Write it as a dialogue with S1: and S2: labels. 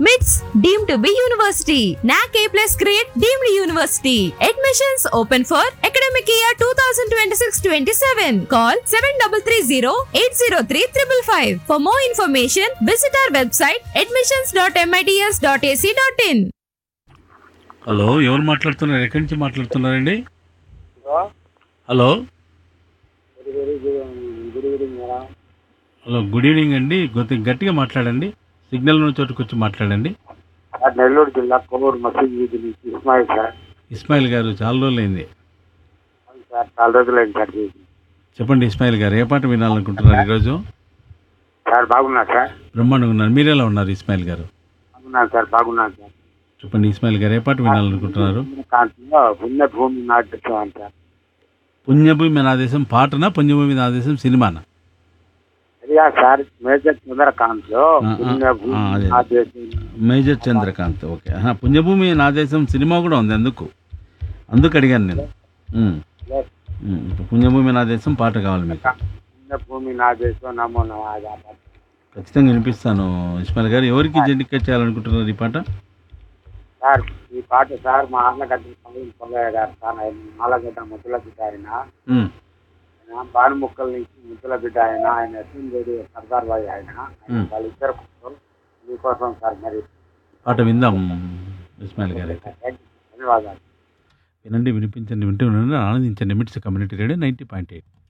S1: మిట్స్ deem to be university NAAC A plus grade deemed university admissions open for academic year two thousand twenty six twenty seven call seven double three zero eight zero three triple five for more information visit our website admissions dot MITS dot AC dot in
S2: hello ఎవరు మాట్లాడుతున్నారు ఎక్కడి నుంచి మాట్లాడుతున్నారండి hello hello good evening అండి కొద్దిగా గట్టిగా మాట్లాడండి signal ఉన్న చోటుకు వచ్చి మాట్లాడండి
S3: సార్ నెల్లూరు జిల్లా కొవ్వూరు మసీద్ వీధి నుంచి ఇస్మాయిల్ సార్
S2: ఇస్మాయిల్ గారు చాలా రోజులైంది
S3: అవును సార్ చాలా రోజులైంది సార్ చేసి
S2: చెప్పండి ఇస్మాయిల్ గారు ఏ పాట వినాలనుకుంటున్నారు ఈరోజు
S3: సార్ బాగున్నా సార్
S2: బ్రహ్మాండంగా ఉన్నారు మీరు ఎలా ఉన్నారు ఇస్మాయిల్ గారు
S3: బాగున్నాను సార్ బాగున్నాను సార్
S2: చెప్పండి ఇస్మాయిల్ గారు ఏ పాట వినాలనుకుంటున్నారు
S3: కాంతిలో పుణ్య భూమి నాటిస్తాను సార్
S2: పుణ్యభూమి నా దేశం పాటనా పుణ్యభూమి నా దేశం సినిమానా
S3: అదిగా సార్ మేజర్ చంద్రకాంత్ లో
S2: ఆ, ఆ,
S3: పుణ్య
S2: ఆ,
S3: భూమి
S2: అదే.
S3: నాటిస్తాను
S2: మేజర్ చంద్రకాంత్ ఓకే ఆహా, పుణ్యభూమి నా దేశం సినిమా కూడా ఉంది అందుకు అందుకు అడిగాను నేను ఉమ్, ఉమ్, ఇప్పుడు పుణ్యభూమి నా దేశం పాట కావాలి మీకు
S3: పుణ్య భూమి నాటేస్తాం నమో నమో
S2: ఖచ్చితంగా వినిపిస్తాను ఇస్మాయిల్ గారు ఎవరికి డెడికేట్ చేయాలనుకుంటున్నారు ఈ పాట
S3: సార్ ఈ పాట సార్ మా అన్నగడ్డ సమయం పొల్లయ్య గారు సార్ ఆయన మాలగడ్డ ముద్దుల బిడ్డ ఆయన
S2: ఉమ్,
S3: ఆయన భానుముక్కల నుంచి ముద్దుల బిడ్డ ఆయన ఆయన ఎస్ఎంజేడి సర్దార్ బాయ్ ఆయన ఆయన
S2: మ్.
S3: వాళ్ళిద్దరు కోసం మీకోసం సార్ మరి
S2: పాట విందాం ఇస్మాయిల్ గారు అయితే
S3: ధన్యవాదాలు
S2: వినండి వినిపించండి వింటూ ఉండండి ఆనందించండి MITS community radio ninety point eight